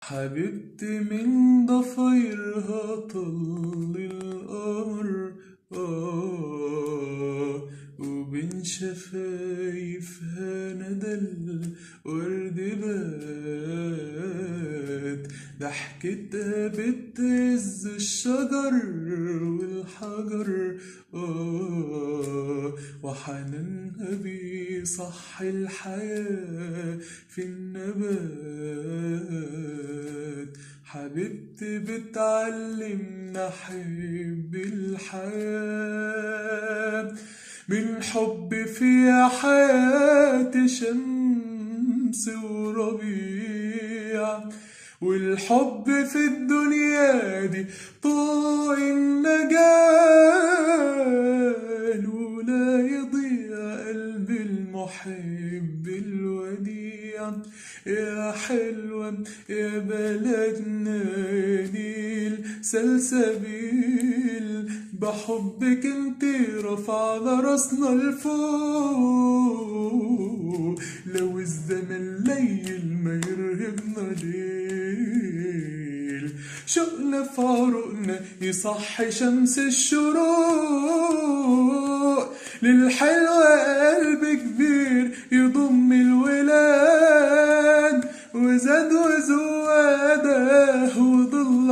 حبيبتي من ضفايرها طل القمر آه وبين شفايفها ندى الورد بات ضحكتها بتهز الشجر والحجر آه وحنانها بيصحي الحياة في النبات حبيبتي بتعلمنا أحب الحياة من حب فيها حياة شمس وربيع والحب في الدنيا دي طوق النجاة ولا يضيع قلب المحب الوديع يا حلوة يا بلدنا نيل سلسبيل بحبك انت رفعنا راسنا لفوق لو الزمن ليل ما يرهبنا ليل شوقنا في عروقنا يصحي شمس الشروق للحلوة قلب كبير يضم الولاد وزاد وزواده وضل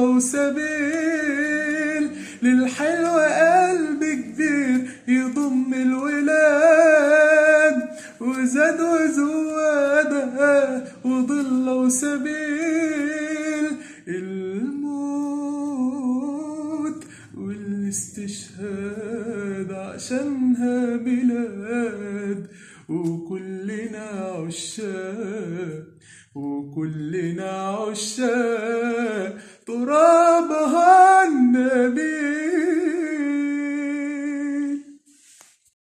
وسبيل للحلوة قلب كبير يضم الولاد وزاد وزواده وضل وسبيل الموت والاستشهاد عشانها بلاد وكلنا عشاق وكلنا عشاق